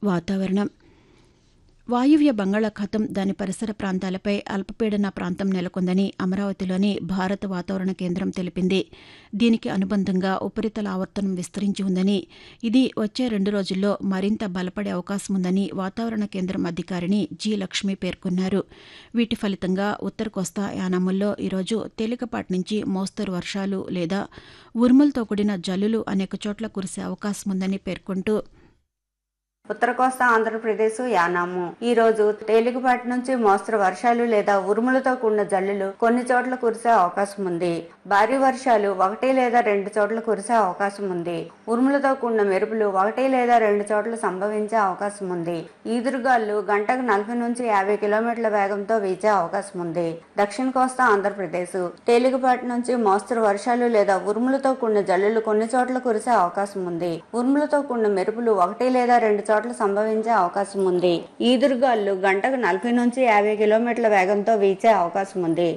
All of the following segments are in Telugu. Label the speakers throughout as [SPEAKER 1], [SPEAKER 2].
[SPEAKER 1] వాతావరణం వాయువ్య బంగాళాఖాతం దాని పరిసర ప్రాంతాలపై అల్పపీడన ప్రాంతం నెలకొందని అమరావతిలోని భారత వాతావరణ కేంద్రం తెలిపింది దీనికి అనుబంధంగా ఉపరితల ఆవర్తనం విస్తరించి ఉందని ఇది వచ్చే రెండు రోజుల్లో మరింత బలపడే అవకాశం ఉందని వాతావరణ కేంద్రం అధికారిని జి లక్ష్మి పేర్కొన్నారు వీటి ఫలితంగా ఉత్తర కోస్తా యానాముల్లో ఈరోజు తేలికపాటి నుంచి మోస్తరు వర్షాలు లేదా ఉరుములతో కూడిన జల్లులు అనేక చోట్ల కురిసే అవకాశం ఉందని పేర్కొంటూ
[SPEAKER 2] ఉత్తర కోస్తా ఆంధ్రప్రదేశ్ యానాము ఈ రోజు తేలికపాటి నుంచి మోస్తరు వర్షాలు లేదా ఉరుములతో కూడిన జల్లులు కొన్ని చోట్ల కురిసే అవకాశం ఉంది భారీ వర్షాలు ఒకటి లేదా రెండు చోట్ల కురిసే అవకాశం ఉంది ఉరుములతో కూడిన మెరుపులు ఒకటి లేదా రెండు చోట్ల సంభవించే అవకాశం ఉంది ఈదురుగాలు గంటకు నలభై నుంచి యాభై కిలోమీటర్ల వేగంతో వీచే అవకాశం ఉంది దక్షిణ కోస్తా ఆంధ్రప్రదేశ్ తేలికపాటి నుంచి మోస్తరు వర్షాలు లేదా ఉరుములతో కూడిన జల్లులు కొన్ని చోట్ల కురిసే అవకాశం ఉంది ఉరుములతో కూడిన మెరుపులు ఒకటి లేదా రెండు చోట్ల సంభవించే అవకాశం ఉంది ఈదురుగాలు గంటకు నలభై నుంచి యాభై కిలోమీటర్ల వేగంతో వీచే అవకాశం ఉంది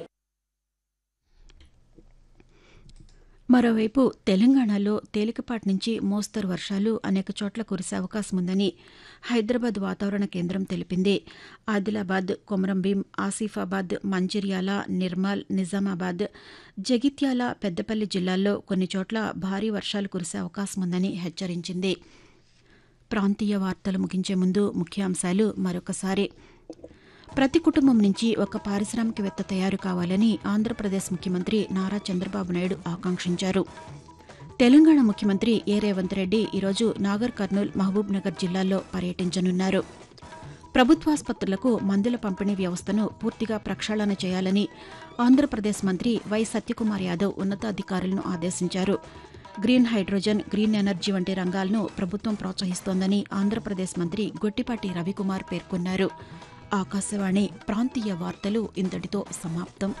[SPEAKER 1] మరోవైపు తెలంగాణలో తేలికపాటి నుంచి మోస్తరు వర్షాలు అనేక చోట్ల కురిసే అవకాశం ఉందని హైదరాబాద్ వాతావరణ కేంద్రం తెలిపింది ఆదిలాబాద్ కొమరంభీం ఆసిఫాబాద్ మంచిర్యాల నిర్మల్ నిజామాబాద్ జగిత్యాల పెద్దపల్లి జిల్లాల్లో కొన్ని చోట్ల భారీ వర్షాలు కురిసే అవకాశం ఉందని హెచ్చరించింది ప్రాంతీయ వార్తలు ముగించే ముందు ముఖ్యాంశాలు మరొకసారి ప్రతి కుటుంబం నుంచి ఒక పారిశ్రామికవేత్త తయారు కావాలని ఆంధ్రప్రదేశ్ ముఖ్యమంత్రి నారా చంద్రబాబు నాయుడు ఆకాంక్షించారు తెలంగాణ ముఖ్యమంత్రి ఏ రేవంత్ రెడ్డి ఈరోజు నాగర్ కర్నూల్ మహబూబ్ నగర్ జిల్లాల్లో పర్యటించనున్నారు ప్రభుత్వాసుపత్రులకు మందుల పంపిణీ వ్యవస్థను పూర్తిగా ప్రక్షాళన చేయాలని ఆంధ్రప్రదేశ్ మంత్రి వై సత్యకుమార్ యాదవ్ ఉన్నతాధికారులను ఆదేశించారు గ్రీన్ హైడ్రోజన్ గ్రీన్ ఎనర్జీ వంటి రంగాలను ప్రభుత్వం ప్రోత్సహిస్తోందని ఆంధ్రప్రదేశ్ మంత్రి గొట్టిపాటి రవికుమార్ పేర్కొన్నారు ఆకాశవాణి ప్రాంతీయ వార్తలు ఇంతటితో సమాప్తం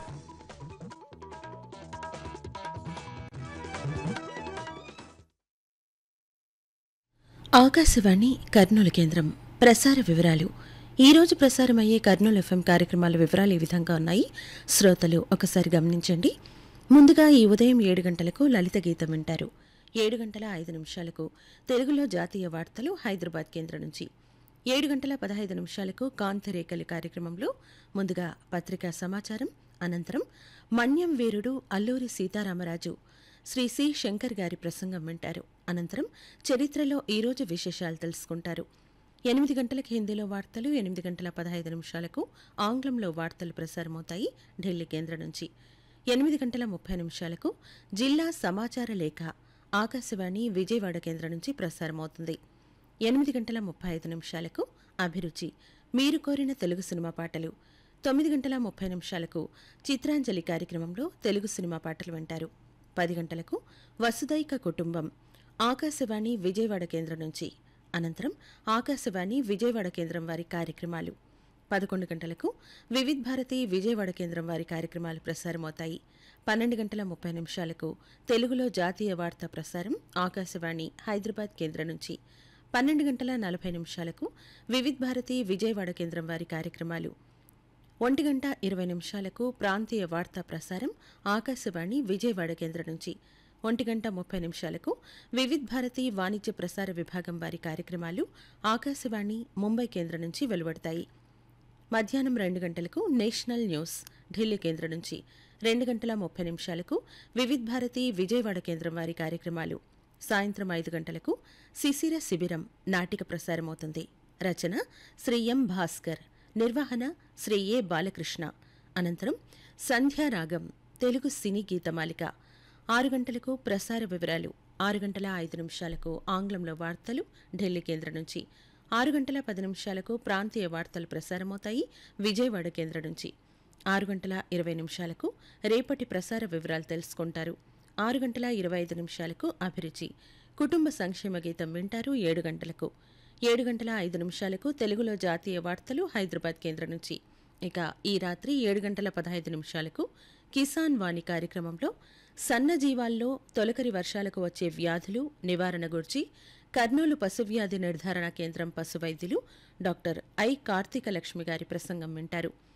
[SPEAKER 3] ఆకాశవాణి కర్నూలు కేంద్రం ప్రసార వివరాలు ఈ రోజు ప్రసారమయ్యే కర్నూలు ఎఫ్ఎం కార్యక్రమాల వివరాలు ఈ విధంగా ఉన్నాయి శ్రోతలు ఒకసారి గమనించండి ముందుగా ఈ ఉదయం ఏడు గంటలకు లలిత గీతం వింటారు ఏడు గంటల ఐదు నిమిషాలకు తెలుగులో జాతీయ వార్తలు హైదరాబాద్ కేంద్రం నుంచి ఏడు గంటల పదహైదు నిమిషాలకు కాంతిరేఖలు కార్యక్రమంలో ముందుగా పత్రికా సమాచారం అనంతరం మన్యం వీరుడు అల్లూరి సీతారామరాజు శ్రీ సి శంకర్ గారి ప్రసంగం వింటారు అనంతరం చరిత్రలో ఈరోజు విశేషాలు తెలుసుకుంటారు ఎనిమిది గంటలకు హిందీలో వార్తలు ఎనిమిది గంటల పదహైదు నిమిషాలకు ఆంగ్లంలో వార్తలు ప్రసారమవుతాయి ఢిల్లీ కేంద్రం నుంచి ఎనిమిది గంటల ముప్పై నిమిషాలకు జిల్లా సమాచార లేఖ ఆకాశవాణి విజయవాడ కేంద్రం నుంచి ప్రసారమవుతుంది ఎనిమిది గంటల ముప్పై ఐదు నిమిషాలకు అభిరుచి మీరు కోరిన తెలుగు సినిమా పాటలు తొమ్మిది గంటల ముప్పై నిమిషాలకు చిత్రాంజలి కార్యక్రమంలో తెలుగు సినిమా పాటలు వింటారు పది గంటలకు వసుదైక కుటుంబం ఆకాశవాణి విజయవాడ కేంద్రం నుంచి అనంతరం ఆకాశవాణి విజయవాడ కేంద్రం వారి కార్యక్రమాలు పదకొండు గంటలకు వివిధ్ భారతి విజయవాడ కేంద్రం వారి కార్యక్రమాలు ప్రసారమవుతాయి పన్నెండు గంటల ముప్పై నిమిషాలకు తెలుగులో జాతీయ వార్తా ప్రసారం ఆకాశవాణి హైదరాబాద్ కేంద్రం నుంచి పన్నెండు గంటల నలభై నిమిషాలకు వివిధ్ భారతి విజయవాడ కేంద్రం వారి కార్యక్రమాలు ఒంటి గంట ఇరవై నిమిషాలకు ప్రాంతీయ వార్తా ప్రసారం ఆకాశవాణి విజయవాడ కేంద్రం నుంచి ఒంటి గంట ముప్పై నిమిషాలకు వివిధ్ భారతి వాణిజ్య ప్రసార విభాగం వారి కార్యక్రమాలు ఆకాశవాణి ముంబై కేంద్రం నుంచి వెలువడతాయి మధ్యాహ్నం రెండు గంటలకు నేషనల్ న్యూస్ ఢిల్లీ కేంద్రం నుంచి రెండు గంటల ముప్పై నిమిషాలకు వివిధ్ భారతి విజయవాడ కేంద్రం వారి కార్యక్రమాలు సాయంత్రం ఐదు గంటలకు శిశిర శిబిరం నాటిక ప్రసారమవుతుంది రచన శ్రీ ఎం భాస్కర్ నిర్వహణ శ్రీ ఏ బాలకృష్ణ అనంతరం సంధ్యారాగం తెలుగు సినీ గీతమాలిక ఆరు గంటలకు ప్రసార వివరాలు ఆరు గంటల ఐదు నిమిషాలకు ఆంగ్లంలో వార్తలు ఢిల్లీ కేంద్రం నుంచి ఆరు గంటల పది నిమిషాలకు ప్రాంతీయ వార్తలు ప్రసారమవుతాయి విజయవాడ కేంద్రం నుంచి ఆరు గంటల ఇరవై నిమిషాలకు రేపటి ప్రసార వివరాలు తెలుసుకుంటారు ఆరు గంటల ఇరవై ఐదు నిమిషాలకు అభిరుచి కుటుంబ సంక్షేమ గీతం వింటారు ఏడు గంటలకు ఏడు గంటల ఐదు నిమిషాలకు తెలుగులో జాతీయ వార్తలు హైదరాబాద్ కేంద్రం నుంచి ఇక ఈ రాత్రి ఏడు గంటల పదహైదు నిమిషాలకు కిసాన్ వాణి కార్యక్రమంలో సన్నజీవాల్లో తొలకరి వర్షాలకు వచ్చే వ్యాధులు నివారణ గురించి కర్నూలు పశువ్యాధి నిర్ధారణ కేంద్రం పశు వైద్యులు డాక్టర్ ఐ కార్తీక లక్ష్మి గారి ప్రసంగం వింటారు